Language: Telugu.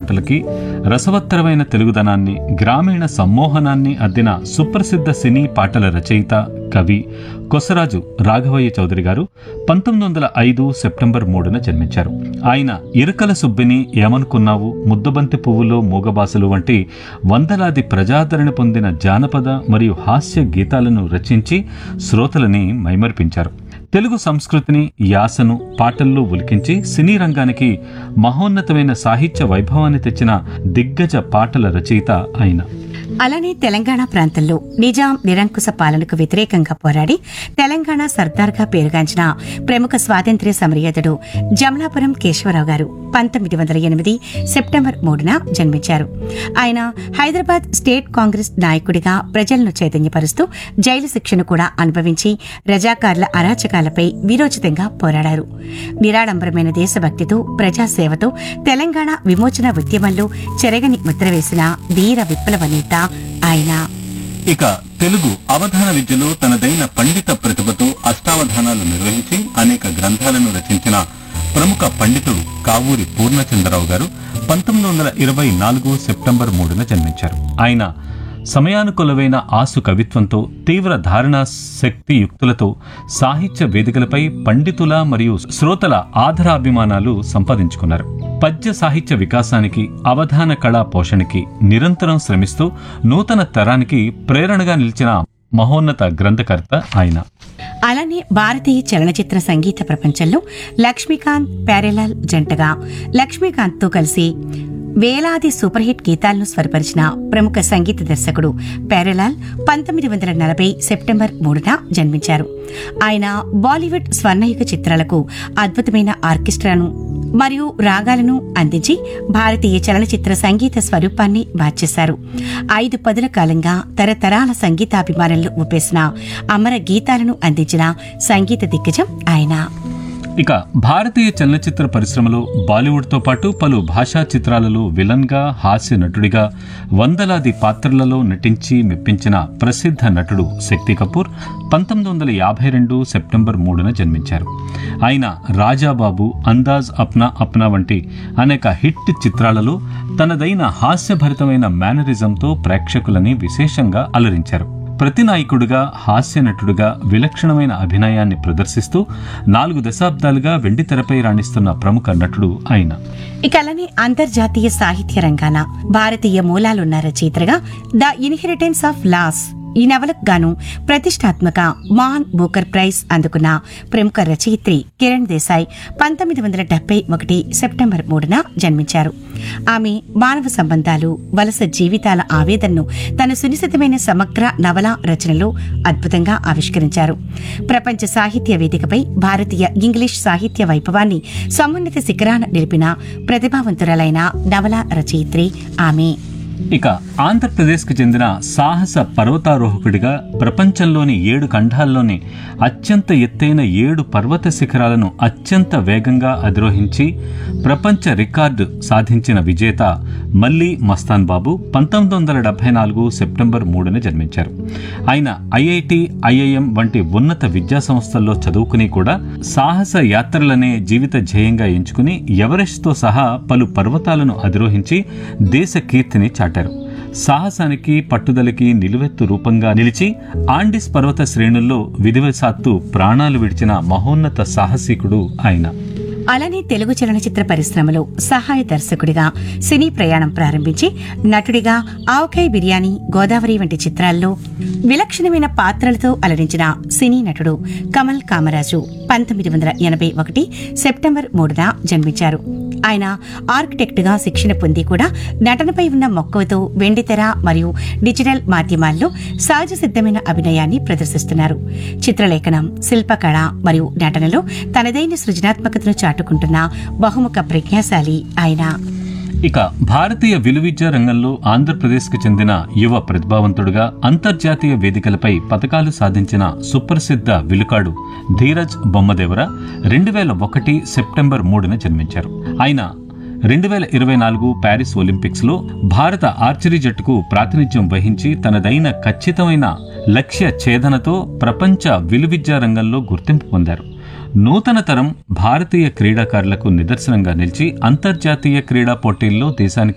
పాటలకి రసవత్తరమైన తెలుగుదనాన్ని గ్రామీణ సమ్మోహనాన్ని అద్దిన సుప్రసిద్ధ సినీ పాటల రచయిత కవి కొసరాజు రాఘవయ్య చౌదరి గారు పంతొమ్మిది వందల ఐదు సెప్టెంబర్ మూడున జన్మించారు ఆయన ఇరకల సుబ్బిని ఏమనుకున్నావు ముద్దబంతి పువ్వులో మూగబాసలు వంటి వందలాది ప్రజాదరణ పొందిన జానపద మరియు హాస్య గీతాలను రచించి శ్రోతలని మైమర్పించారు తెలుగు సంస్కృతిని యాసను పాటల్లో ఉలికించి సినీ రంగానికి మహోన్నతమైన సాహిత్య వైభవాన్ని తెచ్చిన దిగ్గజ పాటల రచయిత ఆయన అలానే తెలంగాణ ప్రాంతంలో నిజాం నిరంకుశ పాలనకు వ్యతిరేకంగా పోరాడి తెలంగాణ సర్దార్గా పేరుగాంచిన ప్రముఖ స్వాతంత్ర్య సమరయోధుడు జమలాపురం కేశవరావు గారు పంతొమ్మిది వందల ఎనిమిది సెప్టెంబర్ మూడున జన్మించారు ఆయన హైదరాబాద్ స్టేట్ కాంగ్రెస్ నాయకుడిగా ప్రజలను చైతన్యపరుస్తూ జైలు శిక్షను కూడా అనుభవించి రజాకార్ల అరాచకాలపై వీరోచితంగా పోరాడారు నిరాడంబరమైన దేశభక్తితో ప్రజాసేవతో తెలంగాణ విమోచన ఉద్యమంలో చెరగని ముద్ర వేసిన ధీర విప్లవ నేత ఆయన ఇక తెలుగు అవధాన విద్యలో తనదైన పండిత ప్రతిభతో అష్టావధానాలు నిర్వహించి అనేక గ్రంథాలను రచించిన ప్రముఖ పండితుడు కావూరి పూర్ణచంద్రరావు గారు పంతొమ్మిది వందల ఇరవై నాలుగు సెప్టెంబర్ మూడున జన్మించారు ఆయన సమయానుకూలమైన ఆసు కవిత్వంతో తీవ్ర ధారణా శక్తి యుక్తులతో సాహిత్య వేదికలపై పండితుల మరియు శ్రోతల ఆదరాభిమానాలు సంపాదించుకున్నారు పద్య సాహిత్య వికాసానికి అవధాన కళా పోషణకి నిరంతరం శ్రమిస్తూ నూతన తరానికి ప్రేరణగా నిలిచిన మహోన్నత గ్రంథకర్త ఆయన అలానే భారతీయ చలనచిత్ర సంగీత ప్రపంచంలో లక్ష్మీకాంత్ ప్యారెలాల్ జంటగా లక్ష్మీకాంత్తో కలిసి వేలాది సూపర్ హిట్ గీతాలను స్వరపరిచిన ప్రముఖ సంగీత దర్శకుడు ప్యారెలాల్ పంతొమ్మిది వందల నలభై సెప్టెంబర్ మూడున జన్మించారు ఆయన బాలీవుడ్ స్వర్ణయుగ చిత్రాలకు అద్భుతమైన ఆర్కెస్ట్రాను మరియు రాగాలను అందించి భారతీయ చలనచిత్ర సంగీత స్వరూపాన్ని మార్చేశారు ఐదు పదుల కాలంగా తరతరాల సంగీతాభిమానులను ఊపేసిన అమర గీతాలను అందించిన సంగీత దిగ్గజం ఆయన ఇక భారతీయ చలనచిత్ర పరిశ్రమలో బాలీవుడ్తో పాటు పలు భాషా చిత్రాలలో విలన్గా హాస్య నటుడిగా వందలాది పాత్రలలో నటించి మెప్పించిన ప్రసిద్ధ నటుడు శక్తి కపూర్ పంతొమ్మిది వందల యాభై రెండు సెప్టెంబర్ మూడున జన్మించారు ఆయన రాజాబాబు అందాజ్ అప్నా అప్నా వంటి అనేక హిట్ చిత్రాలలో తనదైన హాస్యభరితమైన మేనరిజంతో ప్రేక్షకులని విశేషంగా అలరించారు ప్రతినాయకుడిగా హాస్య నటుడిగా విలక్షణమైన అభినయాన్ని ప్రదర్శిస్తూ నాలుగు దశాబ్దాలుగా వెండితెరపై రాణిస్తున్న ప్రముఖ నటుడు ఆయన ఇక అలానే అంతర్జాతీయ సాహిత్య రంగాన భారతీయ మూలాలున్న రచయితగా ద ఇన్హెరిటెన్స్ ఆఫ్ లాస్ ఈ నవలకు గాను ప్రతిష్టాత్మక మాన్ బూకర్ ప్రైజ్ అందుకున్న ప్రముఖ రచయిత్రి కిరణ్ దేశాయ్ పంతొమ్మిది వందల డెబ్బై ఒకటి సెప్టెంబర్ మూడున జన్మించారు ఆమె మానవ సంబంధాలు వలస జీవితాల ఆవేదనను తన సునిశితమైన సమగ్ర నవల రచనలో అద్భుతంగా ఆవిష్కరించారు ప్రపంచ సాహిత్య వేదికపై భారతీయ ఇంగ్లీష్ సాహిత్య వైభవాన్ని సమున్నత శిఖరాన నిలిపిన ప్రతిభావంతురాలైన నవల రచయిత్రి ఆమె ఇక ఆంధ్రప్రదేశ్కు చెందిన సాహస పర్వతారోహకుడిగా ప్రపంచంలోని ఏడు ఖండాల్లోని అత్యంత ఎత్తైన ఏడు పర్వత శిఖరాలను అత్యంత వేగంగా అధిరోహించి ప్రపంచ రికార్డు సాధించిన విజేత మల్లి మస్తాన్ బాబు పంతొమ్మిది వందల డెబ్బై నాలుగు సెప్టెంబర్ మూడున జన్మించారు ఆయన ఐఐటి ఐఐఎం వంటి ఉన్నత విద్యా సంస్థల్లో చదువుకుని కూడా సాహస యాత్రలనే జీవిత ధ్యేయంగా ఎంచుకుని ఎవరెస్ట్తో సహా పలు పర్వతాలను అధిరోహించి దేశ కీర్తిని చాటారు సాహసానికి పట్టుదలకి నిలువెత్తు రూపంగా నిలిచి ఆండిస్ పర్వత శ్రేణుల్లో విధివశాత్తు ప్రాణాలు విడిచిన మహోన్నత సాహసికుడు ఆయన అలానే తెలుగు చలనచిత్ర పరిశ్రమలో సహాయ దర్శకుడిగా సినీ ప్రయాణం ప్రారంభించి నటుడిగా ఆవకాయ బిర్యానీ గోదావరి వంటి చిత్రాల్లో విలక్షణమైన పాత్రలతో అలరించిన సినీ నటుడు కమల్ కామరాజు పంతొమ్మిది వందల ఎనభై ఒకటి సెప్టెంబర్ మూడున జన్మించారు ఆయన ఆర్కిటెక్ట్ గా శిక్షణ పొంది కూడా నటనపై ఉన్న మక్కువతో వెండితెర మరియు డిజిటల్ మాధ్యమాల్లో సహజ సిద్ధమైన అభినయాన్ని ప్రదర్శిస్తున్నారు చిత్రలేఖనం శిల్పకళ మరియు నటనలో తనదైన సృజనాత్మకతను చాటుకుంటున్న బహుముఖ ప్రజ్ఞాశాలి ఆయన ఇక భారతీయ విలువిద్య రంగంలో ఆంధ్రప్రదేశ్కు చెందిన యువ ప్రతిభావంతుడుగా అంతర్జాతీయ వేదికలపై పథకాలు సాధించిన సుప్రసిద్ధ విలుకాడు ధీరజ్ బొమ్మదేవర రెండు వేల ఒకటి సెప్టెంబర్ మూడున జన్మించారు ఆయన రెండు వేల ఇరవై నాలుగు ప్యారిస్ ఒలింపిక్స్ లో భారత ఆర్చరీ జట్టుకు ప్రాతినిధ్యం వహించి తనదైన ఖచ్చితమైన లక్ష్య ఛేదనతో ప్రపంచ విలువిద్యా రంగంలో గుర్తింపు పొందారు నూతన తరం భారతీయ క్రీడాకారులకు నిదర్శనంగా నిలిచి అంతర్జాతీయ క్రీడా పోటీల్లో దేశానికి